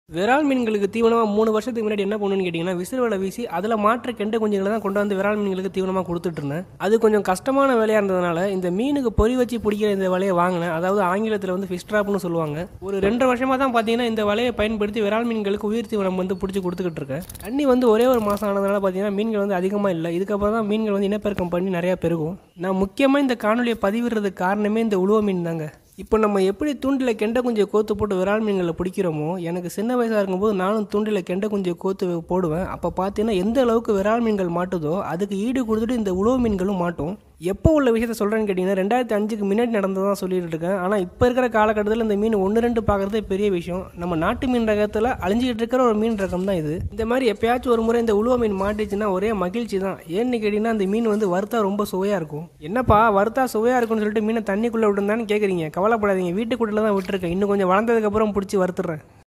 விரால் மீன்களுக்கு தீவனமாக மூணு வருஷத்துக்கு முன்னாடி என்ன பண்ணுன்னு கேட்டிங்கன்னா விசிறு வலை வீசி அதில் மாற்ற கெண்டை குஞ்சுகளை தான் கொண்டு வந்து விரால் மீன்களுக்கு தீவனமாக கொடுத்துட்டு இருந்தேன் அது கொஞ்சம் கஷ்டமான வேலையாக இருந்ததுனால இந்த மீனுக்கு பொறி வச்சு பிடிக்கிற இந்த வலையை வாங்கினேன் அதாவது ஆங்கிலத்தில் வந்து ஃபிஷ் ட்ராப்னு சொல்லுவாங்க ஒரு ரெண்டு வருஷமாக தான் பார்த்தீங்கன்னா இந்த வலையை பயன்படுத்தி விரால் மீன்களுக்கு உயிர் தீவனம் வந்து பிடிச்சி கொடுத்துக்கிட்டு இருக்கேன் தண்ணி வந்து ஒரே ஒரு மாதம் ஆனதுனால பார்த்தீங்கன்னா மீன்கள் வந்து அதிகமாக இல்லை இதுக்கப்புறம் தான் மீன்கள் வந்து இனப்பெருக்கம் பண்ணி நிறையா பெருகும் நான் முக்கியமாக இந்த காணொலியை பதிவிடுறதுக்கு காரணமே இந்த உழுவ மீன் தாங்க இப்போ நம்ம எப்படி தூண்டில் கெண்டை குஞ்சை கோத்து போட்டு விரால் மீன்களை பிடிக்கிறோமோ எனக்கு சின்ன வயசாக இருக்கும்போது நானும் தூண்டில் கெண்டை குஞ்சை கோத்து போடுவேன் அப்போ பார்த்தீங்கன்னா எந்த அளவுக்கு விரால் மீன்கள் மாட்டுதோ அதுக்கு ஈடு கொடுத்துட்டு இந்த உழவு மீன்களும் மாட்டும் எப்போ உள்ள விஷயத்த சொல்கிறேன்னு கேட்டிங்கன்னா ரெண்டாயிரத்தி அஞ்சுக்கு முன்னாடி நடந்ததான் சொல்லிட்டு இருக்கேன் ஆனால் இப்போ இருக்கிற காலகட்டத்தில் இந்த மீன் ஒன்று ரெண்டு பார்க்குறதே பெரிய விஷயம் நம்ம நாட்டு மீன் ரகத்தில் அழிஞ்சிக்கிட்டு இருக்கிற ஒரு மீன் ரகம் தான் இது இந்த மாதிரி எப்பயாச்சும் ஒரு முறை இந்த உழுவ மீன் மாட்டிச்சுன்னா ஒரே மகிழ்ச்சி தான் ஏன்னு கேட்டிங்கன்னா அந்த மீன் வந்து வறுத்தா ரொம்ப சுவையாக இருக்கும் என்னப்பா வறுத்தா சுவையாக இருக்கும்னு சொல்லிட்டு மீனை தண்ணிக்குள்ளே விட்டுருந்தான்னு கேட்குறீங்க கவலைப்படாதீங்க வீட்டுக்குள்ளே தான் விட்டுருக்கேன் இன்னும் கொஞ்சம் வளர்ந்ததுக்கப்புறம் பிடிச்சி வறுத்துறேன்